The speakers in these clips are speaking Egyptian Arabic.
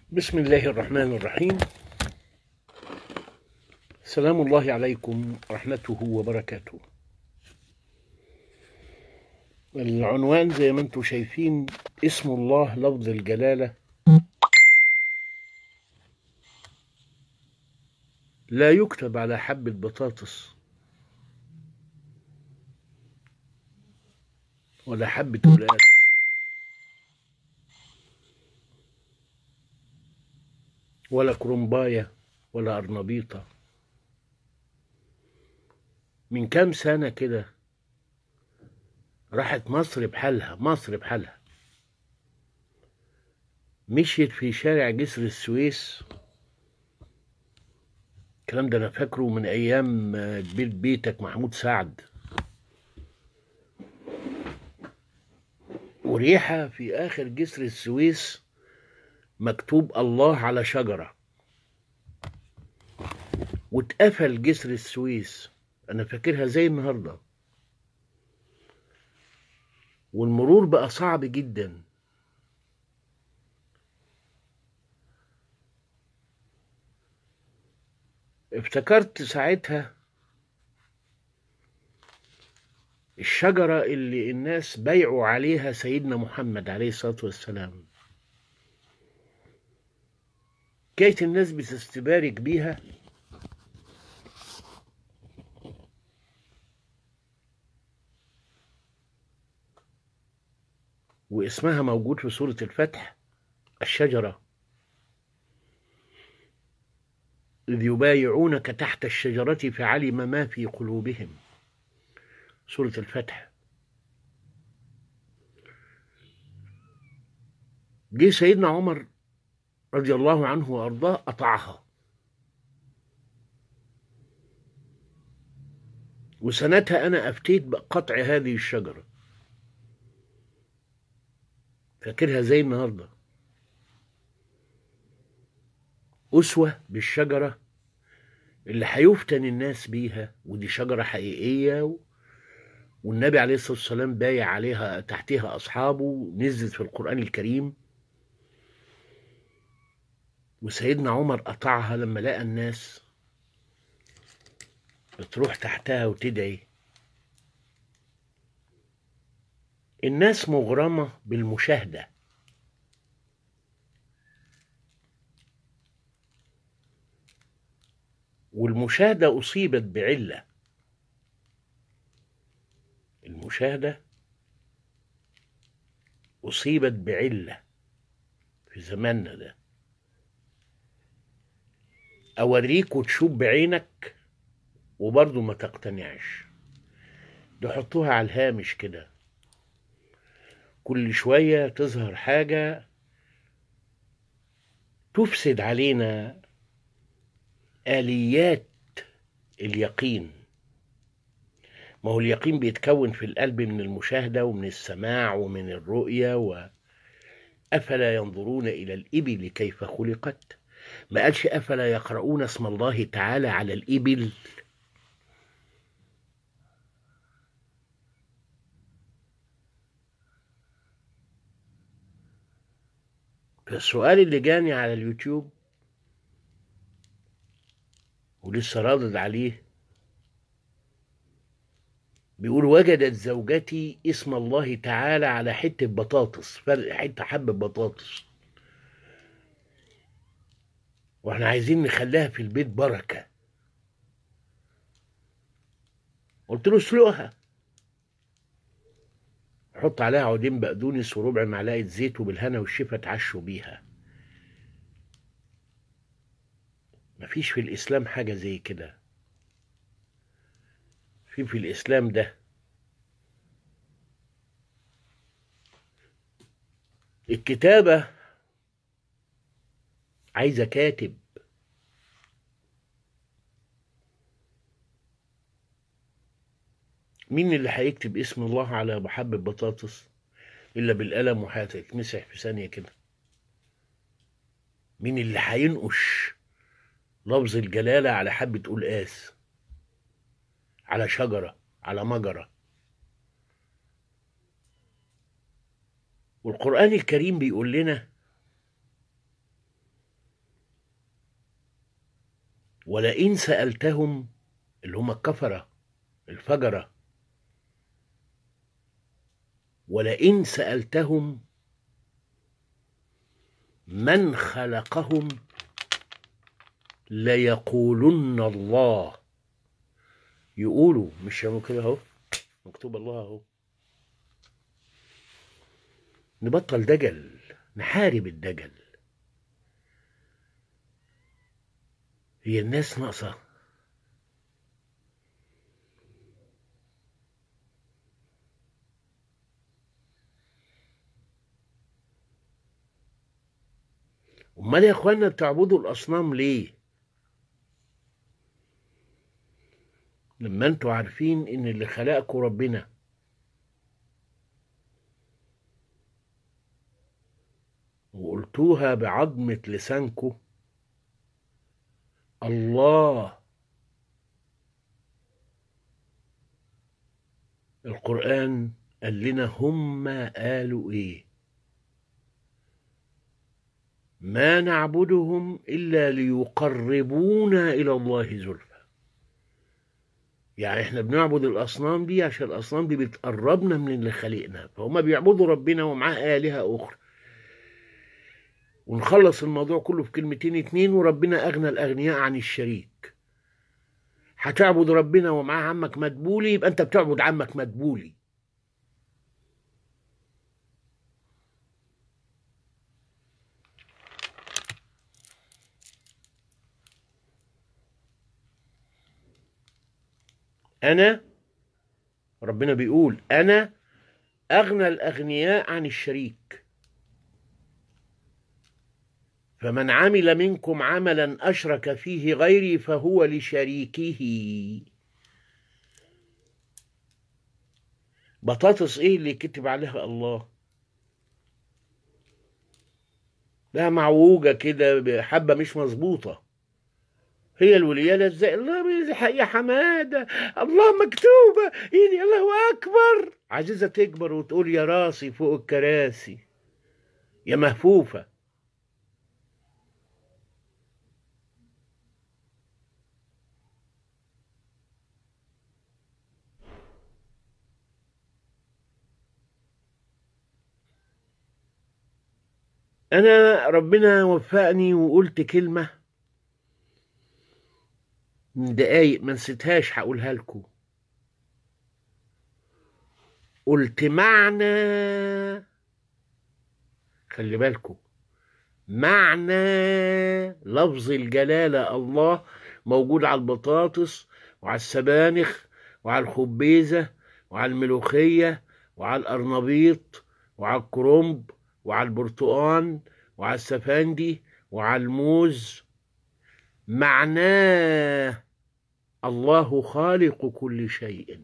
بسم الله الرحمن الرحيم سلام الله عليكم ورحمته وبركاته العنوان زي ما انتم شايفين اسم الله لفظ الجلالة لا يكتب على حبة بطاطس ولا حبة قلقاس ولا كرنباية ولا أرنبيطة من كام سنة كده راحت مصر بحالها مصر بحالها مشيت في شارع جسر السويس الكلام ده أنا فاكره من أيام بيت بيتك محمود سعد وريحة في آخر جسر السويس مكتوب الله على شجرة واتقفل جسر السويس أنا فاكرها زي النهاردة والمرور بقى صعب جدا افتكرت ساعتها الشجرة اللي الناس بيعوا عليها سيدنا محمد عليه الصلاة والسلام كانت الناس بتستبارك بيها واسمها موجود في سورة الفتح الشجرة إذ يبايعونك تحت الشجرة فعلم ما في قلوبهم سورة الفتح جه سيدنا عمر رضي الله عنه وارضاه قطعها وسنتها انا افتيت بقطع هذه الشجره فاكرها زي النهارده اسوه بالشجره اللي هيفتن الناس بيها ودي شجره حقيقيه و... والنبي عليه الصلاه والسلام بايع عليها تحتها اصحابه نزلت في القران الكريم وسيدنا عمر قطعها لما لقى الناس بتروح تحتها وتدعي الناس مغرمة بالمشاهدة والمشاهدة أصيبت بعلة المشاهدة أصيبت بعلة في زماننا ده اوريك وتشوف بعينك وبرضه ما تقتنعش تحطوها على الهامش كده كل شوية تظهر حاجة تفسد علينا آليات اليقين ما هو اليقين بيتكون في القلب من المشاهدة ومن السماع ومن الرؤية و أفلا ينظرون إلى الإبل كيف خلقت ما قالش أفلا يقرؤون اسم الله تعالى على الإبل فالسؤال اللي جاني على اليوتيوب ولسه رادد عليه بيقول وجدت زوجتي اسم الله تعالى على حتة بطاطس فرق حتة حبة بطاطس واحنا عايزين نخليها في البيت بركة قلت له اسلقها حط عليها عودين بقدونس وربع معلقة زيت وبالهنا والشفا اتعشوا بيها مفيش في الإسلام حاجة زي كده في في الإسلام ده الكتابة عايزة كاتب مين اللي هيكتب اسم الله على محبة بطاطس إلا بالقلم وهتتمسح في ثانية كده مين اللي هينقش لفظ الجلالة على حبة قلقاس على شجرة على مجرة والقرآن الكريم بيقول لنا ولئن سألتهم اللي هم الكفرة الفجرة ولئن سألتهم من خلقهم ليقولن الله يقولوا مش يعملوا كده اهو مكتوب الله اهو نبطل دجل نحارب الدجل هي الناس ناقصة امال يا اخوانا بتعبدوا الاصنام ليه لما انتوا عارفين ان اللي خلقكم ربنا وقلتوها بعظمة لسانكم الله القرآن قال لنا هم قالوا ايه ما نعبدهم إلا ليقربونا إلى الله زلفى يعني احنا بنعبد الأصنام دي عشان الأصنام دي بتقربنا من اللي خلقنا فهم بيعبدوا ربنا ومعاه آلهة أخرى ونخلص الموضوع كله في كلمتين اتنين وربنا أغنى الأغنياء عن الشريك هتعبد ربنا ومعاه عمك مدبولي يبقى أنت بتعبد عمك مدبولي أنا ربنا بيقول أنا أغنى الأغنياء عن الشريك فمن عمل منكم عملا أشرك فيه غيري فهو لشريكه بطاطس إيه اللي كتب عليها الله ده معوجة كده حبة مش مظبوطة هي الوليانة ازاي الله يا حمادة الله مكتوبة يعني الله أكبر عزيزة تكبر وتقول يا راسي فوق الكراسي يا مهفوفة أنا ربنا وفقني وقلت كلمة من دقايق ما نسيتهاش هقولها لكم قلت معنى خلي بالكم معنى لفظ الجلالة الله موجود على البطاطس وعلى السبانخ وعلى الخبيزة وعلى الملوخية وعلى القرنبيط وعلى الكرنب وعلى البرتقان وعلى السفندي وعلى الموز معناه الله خالق كل شيء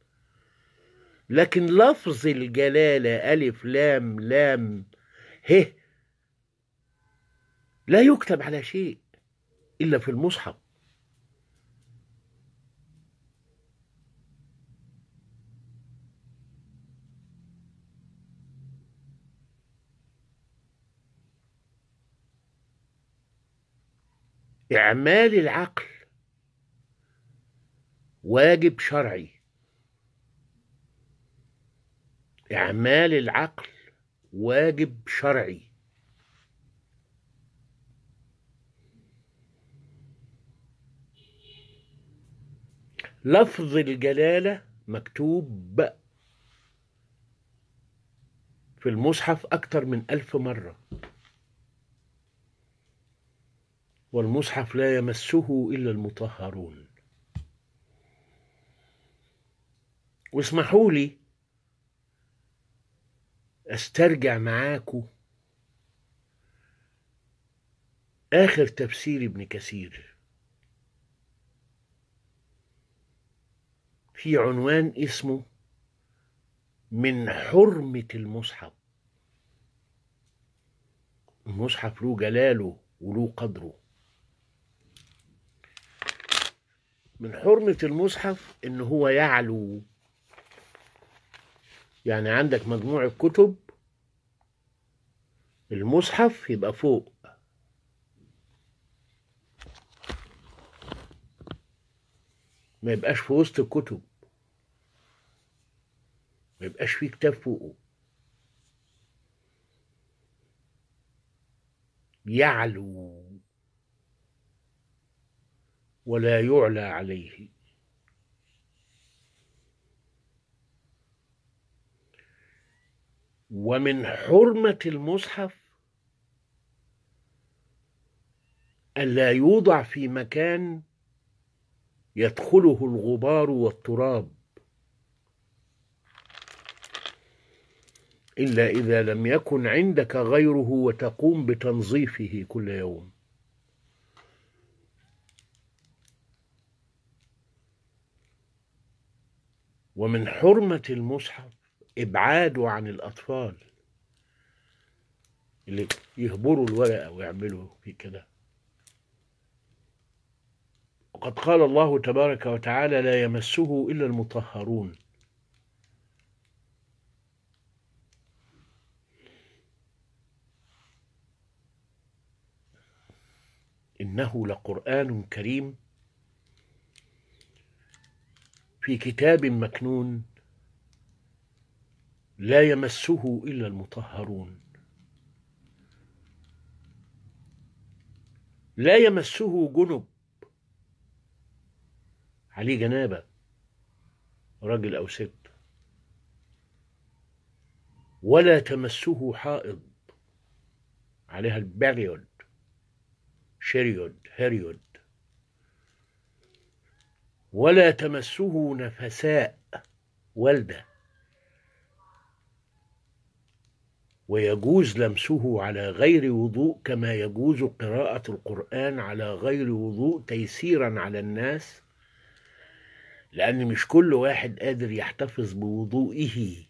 لكن لفظ الجلالة ألف لام لام ه لا يكتب على شيء إلا في المصحف إعمال العقل واجب شرعي إعمال العقل واجب شرعي لفظ الجلالة مكتوب في المصحف أكثر من ألف مرة والمصحف لا يمسه إلا المطهرون واسمحوا لي استرجع معاكم آخر تفسير ابن كثير في عنوان اسمه من حرمة المصحف المصحف له جلاله وله قدره من حرمة المصحف إن هو يعلو يعني عندك مجموعة كتب المصحف يبقى فوق ما يبقاش في وسط الكتب ما يبقاش فيه كتاب فوقه يعلو ولا يعلى عليه ومن حرمة المصحف ألا يوضع في مكان يدخله الغبار والتراب إلا إذا لم يكن عندك غيره وتقوم بتنظيفه كل يوم ومن حرمة المصحف إبعاده عن الأطفال اللي يهبروا الورقة ويعملوا في كده وقد قال الله تبارك وتعالى لا يمسه إلا المطهرون إنه لقرآن كريم في كتاب مكنون لا يمسه إلا المطهرون لا يمسه جنب عليه جنابة راجل أو ست ولا تمسه حائض عليها البريود شريود هريود ولا تمسه نفساء والده ويجوز لمسه على غير وضوء كما يجوز قراءة القرآن على غير وضوء تيسيرا على الناس لأن مش كل واحد قادر يحتفظ بوضوئه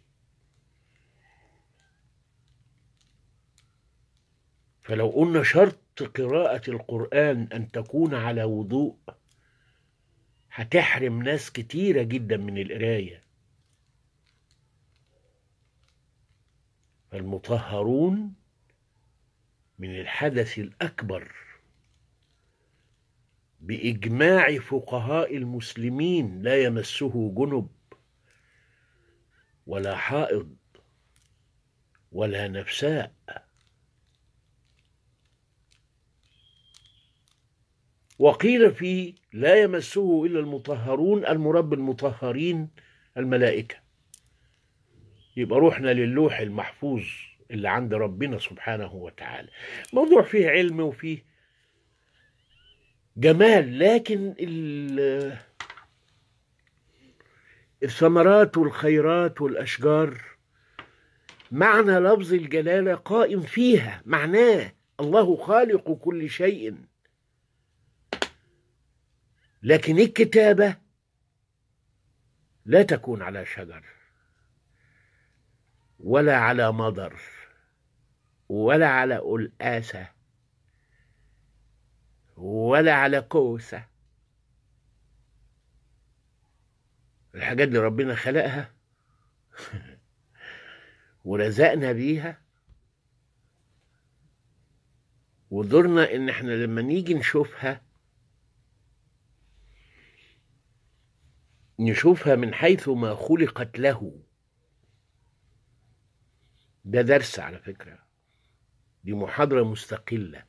فلو قلنا شرط قراءة القرآن أن تكون على وضوء هتحرم ناس كتيرة جدا من القراية فالمطهرون من الحدث الأكبر بإجماع فقهاء المسلمين لا يمسه جنب ولا حائض ولا نفساء وقيل في لا يمسه إلا المطهرون المراد بالمطهرين الملائكة يبقى روحنا للوح المحفوظ اللي عند ربنا سبحانه وتعالى موضوع فيه علم وفيه جمال لكن الثمرات والخيرات والأشجار معنى لفظ الجلالة قائم فيها معناه الله خالق كل شيء لكن الكتابة لا تكون على شجر ولا على مضر ولا على قلقاسة ولا على كوسة الحاجات اللي ربنا خلقها ورزقنا بيها ودورنا ان احنا لما نيجي نشوفها نشوفها من حيث ما خلقت له ده درس على فكرة دي محاضرة مستقلة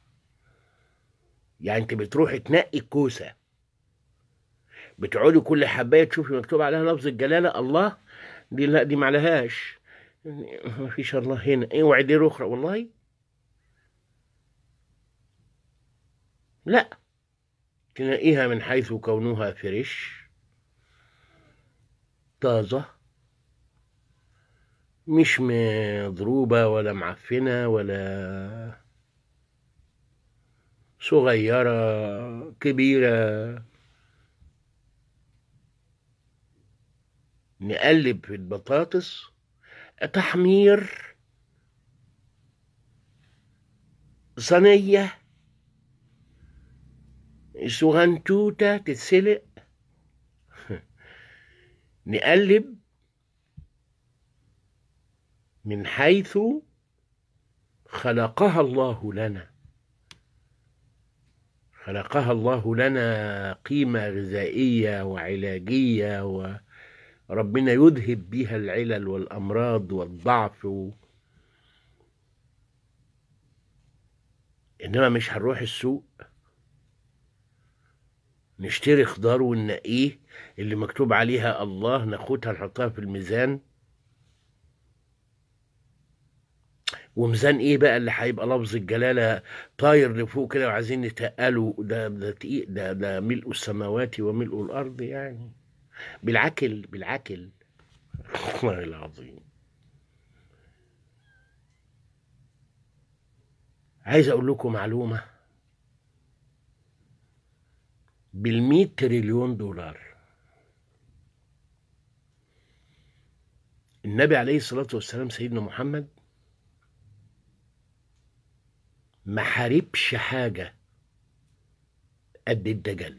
يعني انت بتروحي تنقي الكوسة بتقعدي كل حباية تشوفي مكتوب عليها لفظ الجلالة الله دي لا دي معلهاش ما فيش الله هنا ايه وعدي اخرى والله لا تنقيها من حيث كونها فريش طازة مش مضروبة ولا معفنة ولا صغيرة كبيرة نقلب في البطاطس تحمير صينية صغنطوطة تتسلق نقلب من حيث خلقها الله لنا خلقها الله لنا قيمة غذائية وعلاجية وربنا يذهب بها العلل والأمراض والضعف و... إنما مش هنروح السوق نشتري خضار وننقيه اللي مكتوب عليها الله ناخدها نحطها في الميزان وميزان ايه بقى اللي هيبقى لفظ الجلاله طاير لفوق كده وعايزين نتقله ده ده تقيل ده ده ملء السماوات وملء الارض يعني بالعكل بالعكل والله العظيم عايز اقول لكم معلومه بالمئة تريليون دولار النبي عليه الصلاة والسلام سيدنا محمد ما حاربش حاجة قد الدجل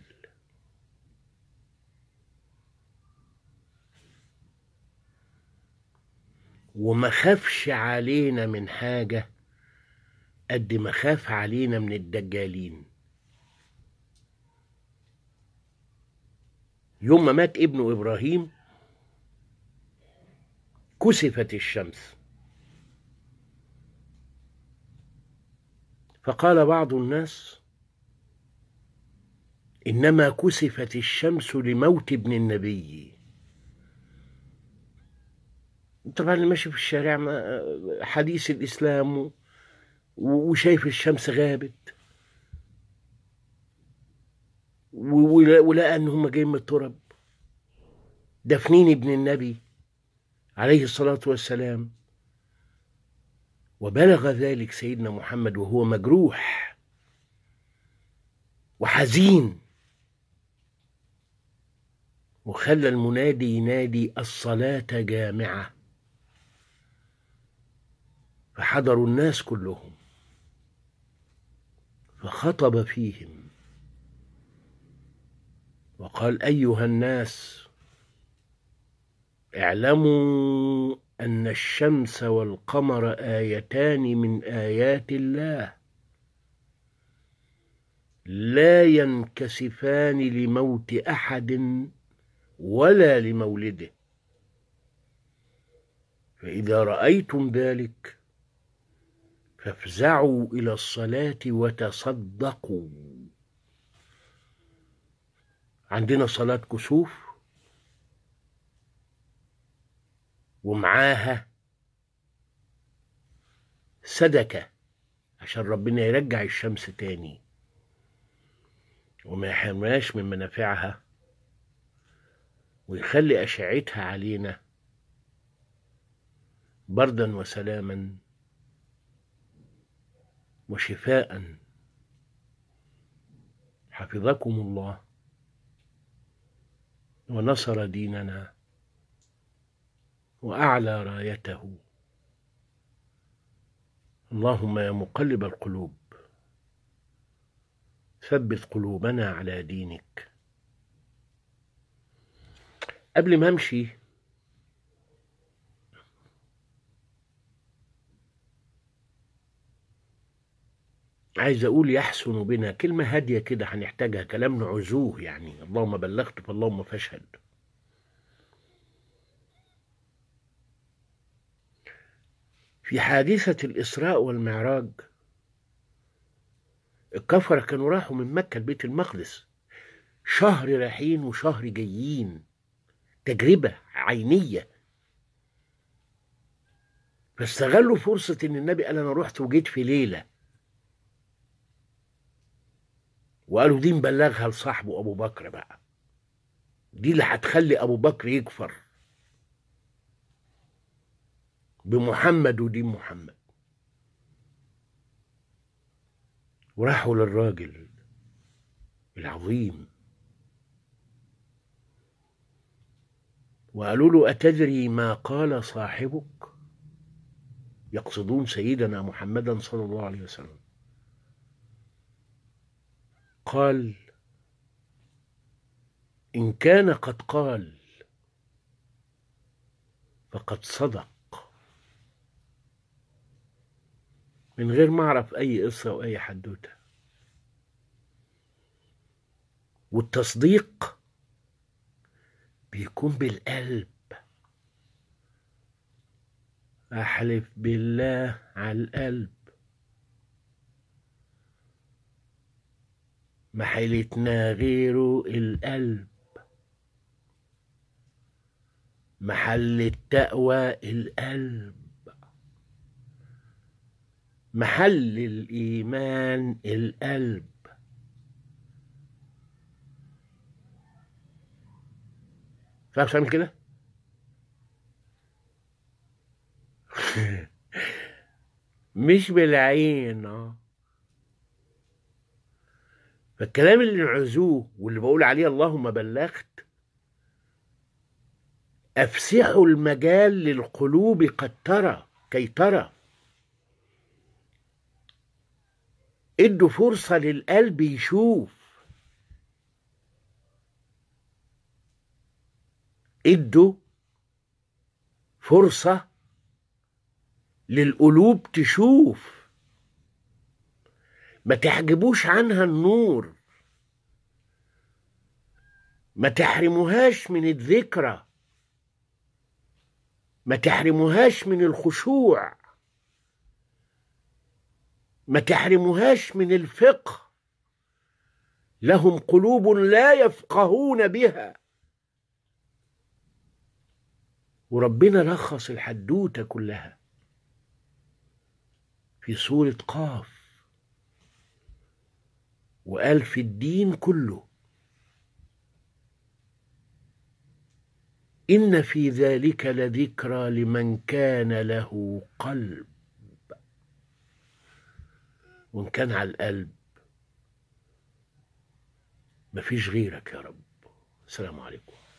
وما خافش علينا من حاجة قد ما خاف علينا من الدجالين يوم ما مات ابنه إبراهيم كسفت الشمس فقال بعض الناس انما كسفت الشمس لموت ابن النبي طبعا اللي ماشي في الشارع حديث الاسلام وشايف الشمس غابت ولقى ان هم جايين من التراب دافنين ابن النبي عليه الصلاه والسلام وبلغ ذلك سيدنا محمد وهو مجروح وحزين وخلى المنادي ينادي الصلاة جامعة فحضروا الناس كلهم فخطب فيهم وقال أيها الناس اعلموا أن الشمس والقمر آيتان من آيات الله لا ينكسفان لموت أحد ولا لمولده فإذا رأيتم ذلك فافزعوا إلى الصلاة وتصدقوا عندنا صلاة كسوف ومعاها صدقة عشان ربنا يرجع الشمس تاني وما يحرمناش من منافعها ويخلي أشعتها علينا بردا وسلاما وشفاء حفظكم الله ونصر ديننا واعلى رايته اللهم يا مقلب القلوب ثبت قلوبنا على دينك قبل ما امشي عايز اقول يحسن بنا كلمه هاديه كده هنحتاجها كلام نعزوه يعني اللهم بلغت فاللهم فاشهد في حادثة الإسراء والمعراج الكفرة كانوا راحوا من مكة لبيت المقدس شهر رايحين وشهر جايين تجربة عينية فاستغلوا فرصة إن النبي قال أنا رحت وجيت في ليلة وقالوا دي نبلغها لصاحبه أبو بكر بقى دي اللي هتخلي أبو بكر يكفر بمحمد ودين محمد وراحوا للراجل العظيم وقالوا له أتدري ما قال صاحبك يقصدون سيدنا محمدا صلى الله عليه وسلم قال إن كان قد قال فقد صدق من غير ما أعرف أي قصة أو أي حدوتة والتصديق بيكون بالقلب أحلف بالله على القلب محلتنا غيره القلب محل التقوى القلب محل الإيمان القلب تعرف تعمل كده؟ مش بالعين اه فالكلام اللي نعزوه واللي بقول عليه اللهم بلغت افسحوا المجال للقلوب قد ترى كي ترى ادوا فرصة للقلب يشوف ادوا فرصة للقلوب تشوف ما تحجبوش عنها النور ما تحرموهاش من الذكرى ما تحرموهاش من الخشوع ما تحرموهاش من الفقه لهم قلوب لا يفقهون بها وربنا لخص الحدوته كلها في سوره قاف وقال في الدين كله ان في ذلك لذكرى لمن كان له قلب وان كان على القلب مفيش غيرك يا رب السلام عليكم